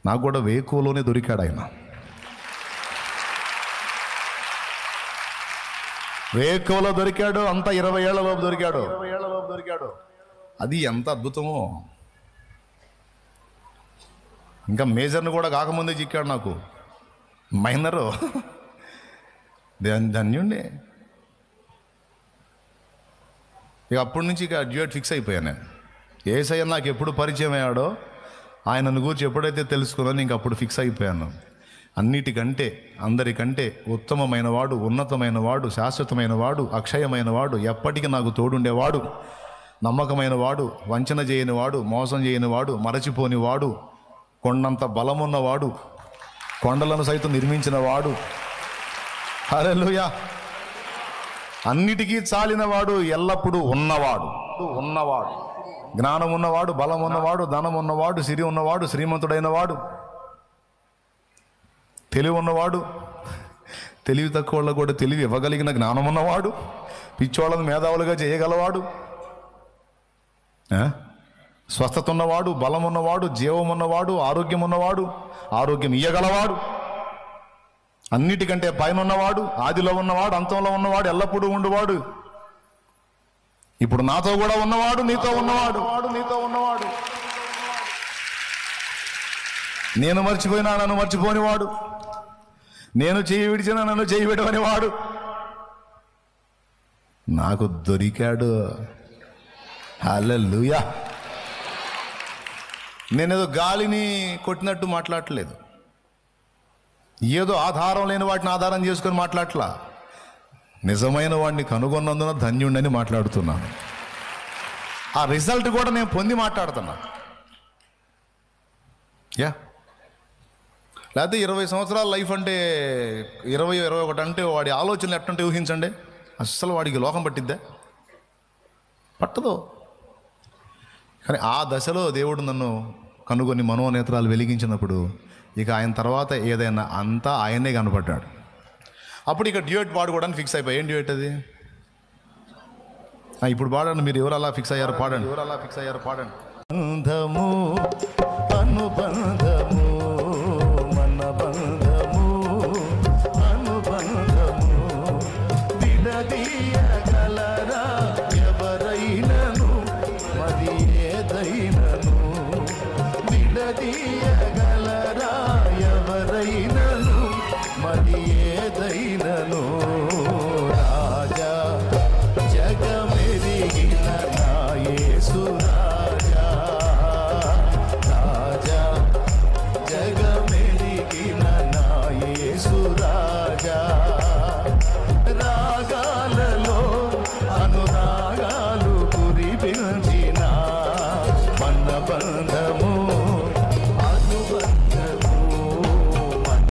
నాకు కూడా వేకువలోనే దొరికాడు ఆయన వేకువలో దొరికాడు అంతా ఇరవై ఏళ్ల లోపు దొరికాడు ఇరవై ఏళ్ల లోపు దొరికాడు అది ఎంత అద్భుతమో ఇంకా మేజర్ని కూడా కాకముందే చిక్కాడు నాకు మైనరు ధన్యుండి ఇక అప్పటి నుంచి ఇక డ్యూట్ ఫిక్స్ అయిపోయాను నేను ఏసయ్య నాకు ఎప్పుడు పరిచయం అయ్యాడో ఆయనను గురించి ఎప్పుడైతే తెలుసుకున్నానో ఇంక అప్పుడు ఫిక్స్ అయిపోయాను అన్నిటికంటే అందరికంటే ఉత్తమమైన వాడు ఉన్నతమైన వాడు శాశ్వతమైన వాడు అక్షయమైన వాడు ఎప్పటికీ నాకు తోడుండేవాడు నమ్మకమైన వాడు వంచన చేయని వాడు మోసం చేయని వాడు మరచిపోని వాడు కొండంత బలమున్నవాడు కొండలను సైతం నిర్మించిన వాడు హల్లెలూయా అన్నిటికీ చాలినవాడు ఎల్లప్పుడూ ఉన్నవాడు ఉన్నవాడు జ్ఞానం ఉన్నవాడు బలం ఉన్నవాడు ధనం ఉన్నవాడు సిరి ఉన్నవాడు శ్రీమంతుడైన వాడు తెలివి ఉన్నవాడు తెలివి తక్కువ వాళ్ళకు కూడా తెలివి ఇవ్వగలిగిన జ్ఞానం ఉన్నవాడు పిచ్చోళ్ళను మేధావులుగా చేయగలవాడు ఆ? స్వస్థత ఉన్నవాడు బలం ఉన్నవాడు జీవం ఉన్నవాడు ఆరోగ్యం ఉన్నవాడు ఆరోగ్యం ఇయ్యగలవాడు అన్నిటికంటే పైన ఉన్నవాడు ఆదిలో ఉన్నవాడు అంతంలో ఉన్నవాడు ఎల్లప్పుడూ ఉండువాడు ఇప్పుడు నాతో కూడా ఉన్నవాడు నీతో ఉన్నవాడు వాడు నీతో ఉన్నవాడు నేను మర్చిపోయినా నన్ను మర్చిపోనివాడు నేను చేయి విడిచినా నన్ను చేయి విడవని వాడు నాకు దొరికాడు హల్లెలూయా నేనేదో గాలిని కొట్టినట్టు మాట్లాడట్లేదు ఏదో ఆధారం లేని వాటిని ఆధారం చేసుకొని మాట్లాడట్లా నిజమైన వాడిని కనుగొన్నందున ధన్యుణ్ణని మాట్లాడుతున్నాను ఆ రిజల్ట్ కూడా నేను పొంది మాట్లాడుతున్నా యా లేకపోతే ఇరవై సంవత్సరాల లైఫ్ అంటే ఇరవై ఇరవై ఒకటి అంటే వాడి ఆలోచనలు ఎట్టంటే ఊహించండి అస్సలు వాడికి లోకం పట్టిద్దా పట్టదు కానీ ఆ దశలో దేవుడు నన్ను కనుగొని మనోనేత్రాలు వెలిగించినప్పుడు ఇక ఆయన తర్వాత ఏదైనా అంతా ఆయనే కనపడ్డాడు అప్పుడు ఇక డ్యూయట్ పాడుకోవడానికి ఫిక్స్ అయిపోయి ఏం డ్యూయట్ అది ఆ, ఇప్పుడు పాడండి మీరు ఎవరు అలా ఫిక్స్ అయ్యారో పాడండి ఎవరు అలా ఫిక్స్ అయ్యారో పాడండి బంధము అనుబంధము మన బంధము అనుబంధము విడదీయగలరా ఎవరైనను మరి ఏదైనను విడదీయగలరా ఎవరైనను మరి ఏదైనను